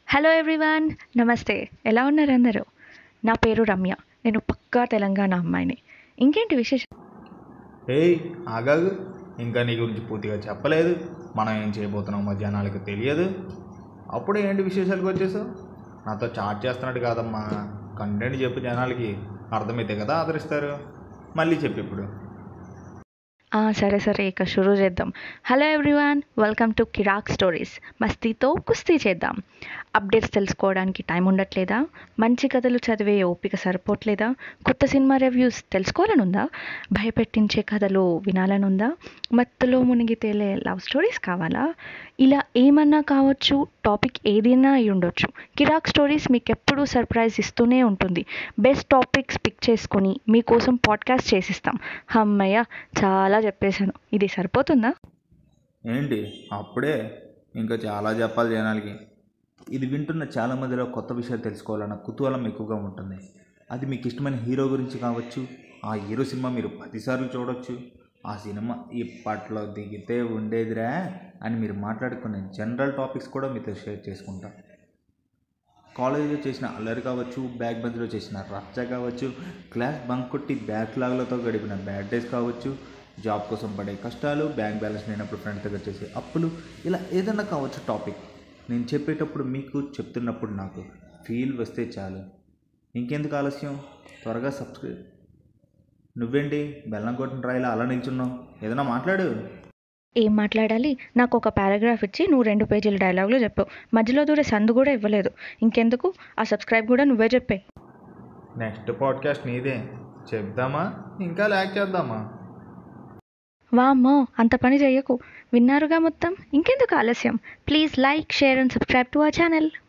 hello everyone నమస్తే ఎలా ఉన్నారు అందరూ నా పేరు రమ్య నేను పక్కా తెలంగాణ అమ్మాయిని ఇంకేంటి విశేషం ఏయ్ ఆగాగు ఇంకా నీ గురించి పూర్తిగా చెప్పలేదు మనం ఏం చేయబోతున్నామో జనాలకు తెలియదు అప్పుడు ఏంటి విశేషాలకు వచ్చేసావు నాతో చాట్ చేస్తున్నట్టు కాదమ్మా కంటెంట్ చెప్పు జనాలకి అర్థమైతే కదా ఆదరిస్తారు మళ్ళీ చెప్పు ఇప్పుడు ఆ, సరే సరే ఇక షురూ చేద్దాం hello everyone welcome to Kirak stories మస్తీతో కుస్తీ చేద్దాం అప్డేట్స్ తెలుసుకోవడానికి టైం ఉండట్లేదా మంచి కథలు చదివే ఓపిక సరిపోవట్లేదా కొత్త సినిమా రివ్యూస్ తెలుసుకోవాలనుందా భయపెట్టించే కథలు వినాలనుందా మత్తులో మునిగి తేలే లవ్ స్టోరీస్ కావాలా ఇలా ఏమన్నా కావచ్చు టాపిక్ ఏదైనా అయి ఉండొచ్చు కిరాక్ స్టోరీస్ మీకు ఎప్పుడూ సర్ప్రైజ్ ఇస్తూనే ఉంటుంది బెస్ట్ టాపిక్స్ పిక్ చేసుకొని మీకోసం పాడ్కాస్ట్ చేసిస్తాం అమ్మయ్య చాలా చెప్పేశాను ఇది సరిపోతుందా ఏంటి అప్పుడే ఇంకా చాలా చెప్పాలి జనాలకి ఇది వింటున్న చాలా మందిలో కొత్త విషయాలు తెలుసుకోవాలన్న కుతూహలం ఎక్కువగా ఉంటుంది అది మీకు ఇష్టమైన హీరో గురించి కావచ్చు ఆ హీరో సినిమా మీరు పదిసార్లు చూడొచ్చు ఆ సినిమా ఇప్పట్లో దిగితే ఉండేదిరా అని మీరు మాట్లాడుకునే జనరల్ టాపిక్స్ కూడా మీతో షేర్ చేసుకుంటాం కాలేజీలో చేసిన అల్లరి కావచ్చు బ్యాక్ బెంచ్లో చేసిన రచ్చ కావచ్చు క్లాస్ బంక్ కొట్టి బ్యాక్లాగ్లతో గడిపిన బ్యాడ్ డేస్ కావచ్చు జాబ్ కోసం పడే కష్టాలు బ్యాంక్ బ్యాలెన్స్ లేనప్పుడు ఫ్రెండ్ దగ్గర చేసే అప్పులు ఇలా ఏదైనా కావచ్చు టాపిక్ నేను చెప్పేటప్పుడు మీకు చెప్తున్నప్పుడు నాకు ఫీల్ వస్తే చాలు ఇంకెందుకు ఆలస్యం త్వరగా సబ్స్క్రైబ్ నువ్వేంటి బెల్లం కొట్టిన రాయిలా అలా నిల్చున్నావు ఏదైనా మాట్లాడు ఏం మాట్లాడాలి నాకు ఒక పారాగ్రాఫ్ ఇచ్చి నువ్వు రెండు పేజీల డైలాగులు చెప్పావు మధ్యలో దూరే సందు కూడా ఇవ్వలేదు ఇంకెందుకు ఆ సబ్స్క్రైబ్ కూడా నువ్వే చెప్పే నెక్స్ట్ పాడ్కాస్ట్ నీదే చెప్దామా ఇంకా ల్యాక్ చేద్దామా వామ్మో అంత పని చెయ్యకు విన్నారుగా మొత్తం ఇంకెందుకు ఆలస్యం please like share and subscribe to our channel